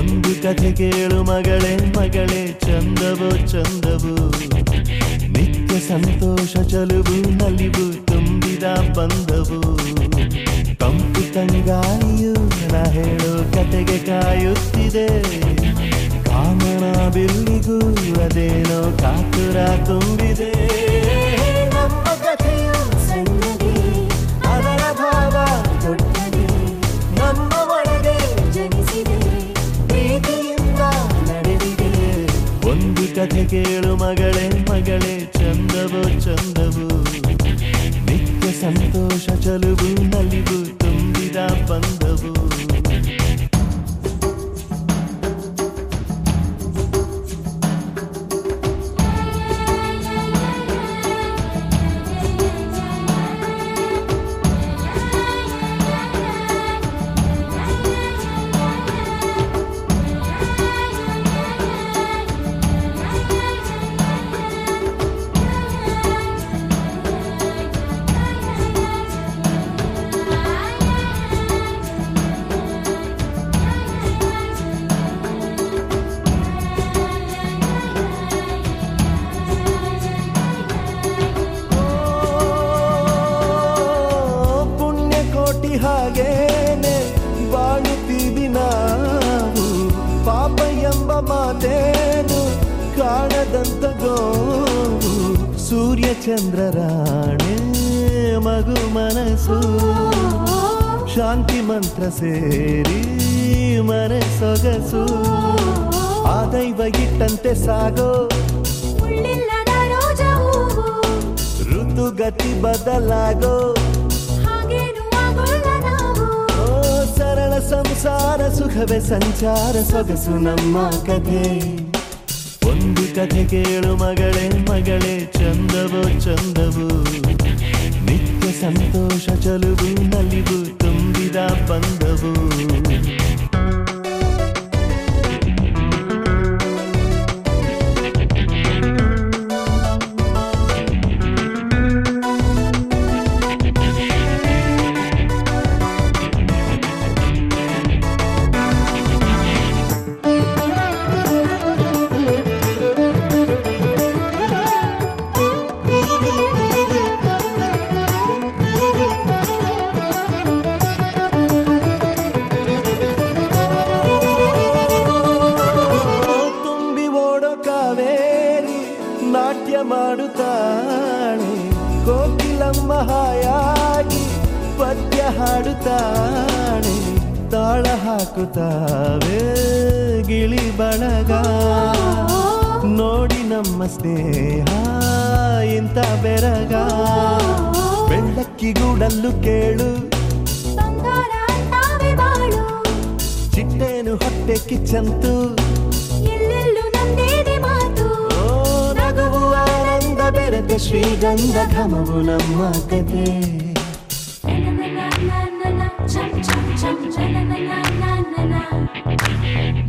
ಒಂದು ಕಥೆ ಕೇಳು ಮಗಳೇ ಮಗಳೇ ಚಂದವೋ ಚಂದವು ನಿತ್ಯ ಸಂತೋಷ ಚಲುವು ನಲಿವು ತುಂಬಿದ ಬಂದವು ತಂಪು ತಂಗಾಳಿಯು ನಾ ಹೇಳೋ ಕತೆಗೆ ಕಾಯುತ್ತಿದೆ ಕಾಮನ ಬಿಲ್ಲಿಗೂ ಅದೇನೋ ಕಾತುರ ತುಂಬಿದೆ ನಮ್ಮ ಕಥೆಯು ಸಣ್ಣದೇ ಅದರ ಭಾವ ದೊಡ್ಡದೇ ನಮ್ಮ ಒಳಗೆ ಜನಿಸಿದೆ ಪ್ರೀತಿಯಿಂದ ನಡೆದಿದೆ ಒಂದು ಕಥೆ ಕೇಳು ಮಗಳೇ ಮಗಳೇ ಚಂದವೋ ಚಂದವು ನಿತ್ಯ ಸಂತೋಷ ಚಲುವು ನಲಿವು ತುಂಬಿದ ಬಂದವು ಪುಣ್ಯ ಕೋಟಿ ಹಾಗೇನೆ ಬಾಳುತ್ತೀವಿ ನಾವು ಪಾಪ ಎಂಬ ಮಾತೇನು ಕಾಣದಂತ ಗೋವು ಸೂರ್ಯ ಚಂದ್ರರಾಣೆ ಮಗು ಮನಸ್ಸು ಶಾಂತಿ ಮಂತ್ರ ಸೇರಿ ಮನೆ ಸೊಗಸು ಆ ದೈವ ಇಟ್ಟಂತೆ ಸಾಗೋ ಮುಳ್ಳಿಲ್ಲದ ರೋಜ ಹೂವು ಋತುಗತಿ ಬದಲಾಗೋ ಹಾಗೇನು ಆಗೋಲ್ಲ ನಾವು ಓ ಸರಳ ಸಂಸಾರ ಸುಖವೇ ಸಂಚಾರ ಸೊಗಸು ನಮ್ಮ ಕಥೆ ಒಂದು ಕಥೆ ಕೇಳು ಮಗಳೇ ಮಗಳೇ ಚಂದವೋ ಚಂದವು ನಿತ್ಯ ಸಂತೋಷ ಚಲುವು ನಲಿವು ತುಂಬಿದ ಬಂದವು ತುಂಬಿ ಓಡೋ ಕಾವೇರಿ ನಾಟ್ಯ ಮಾಡುತ್ತಾಳೆ ಕೋಕಿಲಮ್ಮ ಹಾಯಾಗಿ ಪದ್ಯ ಹಾಡುತ್ತಾಳೆ ತಾಳ ಹಾಕುತ್ತಾವೆ ಗಿಳಿ ಬಳಗ ನೋಡಿ ನಮ್ಮ ಸ್ನೇಹ ಇಂಥ ಬೆರಗ ಬೆಳ್ಳಕ್ಕಿಗೂಡಲ್ಲು ಕೇಳು ಬಂಗಾರ ಅಂತಾವೆ ಬಾಳು ಚಿಟ್ಟೇನು ಹೊಟ್ಟೆ ಕಿಚ್ಚಂತು ಎಲ್ಲೆಲ್ಲೂ ನಂದೇದೆ ಮಾತು ಓ ನಗುವು ಆನಂದ ಬೆರೆತ ಶ್ರೀಗಂಧ ಘಮವು ನಮ್ಮ ಕಥೆ ಚಂ ಚಂ ಚಂ ಚಂ